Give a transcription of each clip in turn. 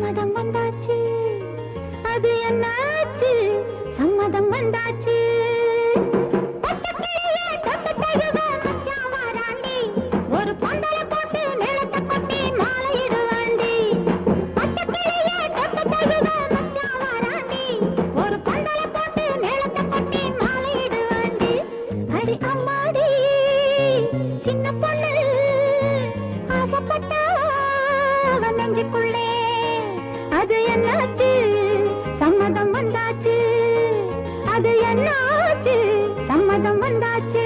சம்மதம் வந்தாச்சு அது என்னாச்சு சம்மதம் வந்தாச்சு பச்சைக்கிளியே தொட்டு தழுவ மச்சான் வாராண்டி. ஒரு பந்தல போட்டு நிலத்தை கொட்டி மாலையிடுவாண்டி. பச்சைக்கிளியே தொட்டு தழுவ மச்சான் வாராண்டி. ஒரு பந்தல போட்டு நிலத்தை கொட்டி மாலையிடுவாண்டி. அடி அம்மாடி, சின்ன பொண்ணு ஆசைப்பட்டா அவன் நெஞ்சுக்குள்ளே அது என்னாச்சு சம்மதம் வந்தாச்சு அது என்னாச்சு சம்மதம் வந்தாச்சு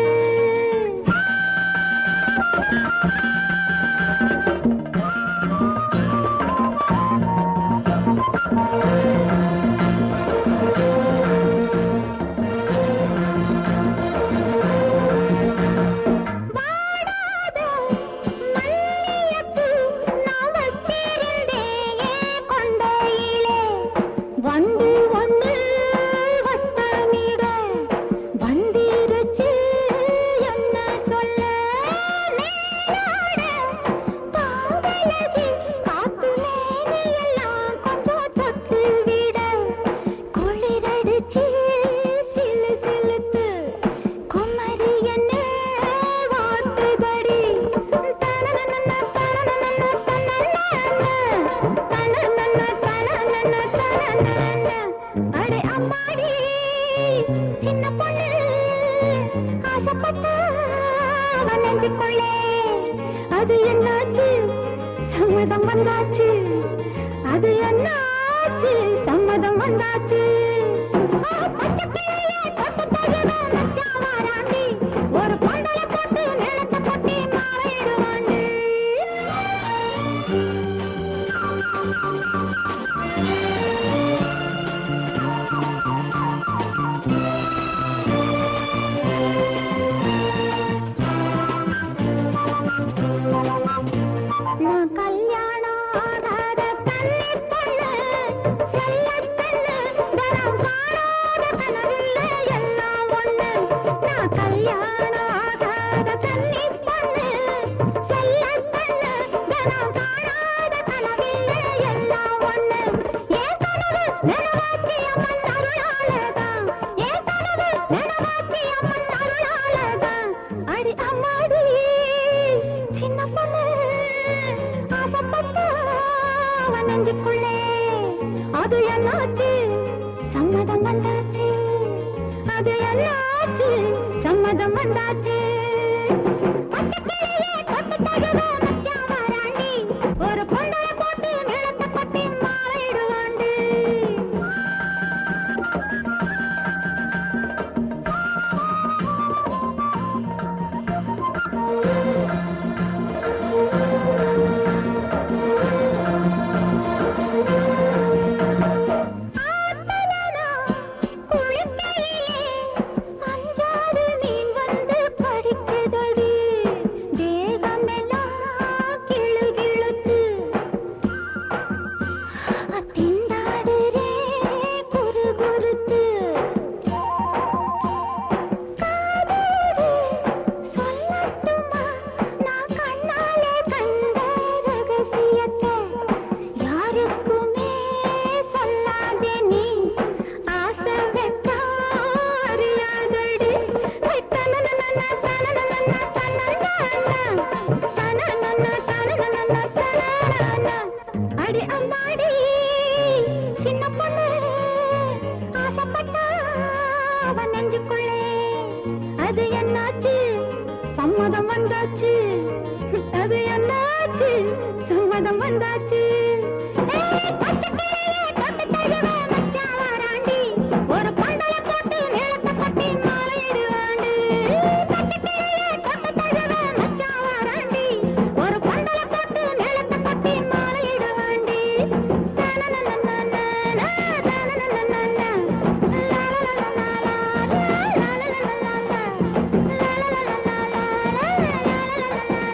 வாடாத மல்லிகைப்பூ நான் வச்சிருந்தேன் என் கொண்டையிலே. வந்து ஒண்ணு வட்டமிட வந்திருச்சு என்ன சொல்ல மேலாட தாவலகி காத்து மேனியெல்லாம் கொஞ்சம் தொட்டு விட குளிரடிச்சு சிலு சிலுத்து குமரி என்ன வாட்டுதடி தனனனன தனனனன தனனனன தனனனன தனனனன தனனனன அடே அம்மாடி சின்ன பொண்ணு ஆசைப்பட்ட அவன் நெஞ்சுக்குள்ளே அது என்னாச்சு சம்மதம் வந்தாச்சு அது என்னாச்சு சம்மதம் வந்தாச்சு ஆ, பச்சைக்கிளியே தொட்டு தழுவ மச்சான் வாராண்டி. ஒரு பந்தல போட்டு நிலத்தை கொட்டி மாலையிடுவாண்டி. நான் கல்யாணம் ஆகாத கன்னிப் பொண்ணு, செல்லக் கண்ணு, தரம் காணாத கனவில்லை எல்லாம் ஒண்ணு. நான் கல்யாணம் ஆகாத கன்னிப் பொண்ணு, செல்லக் கண்ணு, தரம் காணாத கனவில்லை எல்லாம் ஒண்ணு. என் கனவு நனவாச்சி அம்மன் அருளாலதான். என் கனவு நனவாச்சி அம்மன் அருளாலதான். அடி அம்மாடி சின்ன பொண்ணு ஆசைப்பட்ட அவன் நெஞ்சுக்குள்ளே அது என்னாச்சு சம்மதம் வந்தாச்சு அது என்னாச்சு சம்மதம் வந்தாச்சு பச்சைக்கிளியே தொட்டு தழுவ மச்சான் வாராண்டி. ஒரு பொண்டலை போட்டு நிலத்தை கொட்டி மாலையிடுவாண்டி ஆத்தலனா குளிக்கையிலே அஞ்சாறு மீன் வந்து படிக்குதடி தேகமெல்லாம் கிளுகிளுத்து திண்டாடுறே குறு குறுத்து காதோடு சொல்லட்டுமா நான் கண்ணாலே கண்ட ரகசியத்தை யாருக்குமே சொல்லாதே நீ ஆசை வெக்கா அறியாதடி தனனனன தனனனன தனனனன தனனனன தனனனன தனனனன அடி அம்மாடி சின்ன பொண்ணு ஆசைப்பட்டா அவன் நெஞ்சுக்குள்ளே அது என்னாச்சு சம்மதம் வந்தாச்சு அது என்னாச்சு சம்மதம் வந்தாச்சு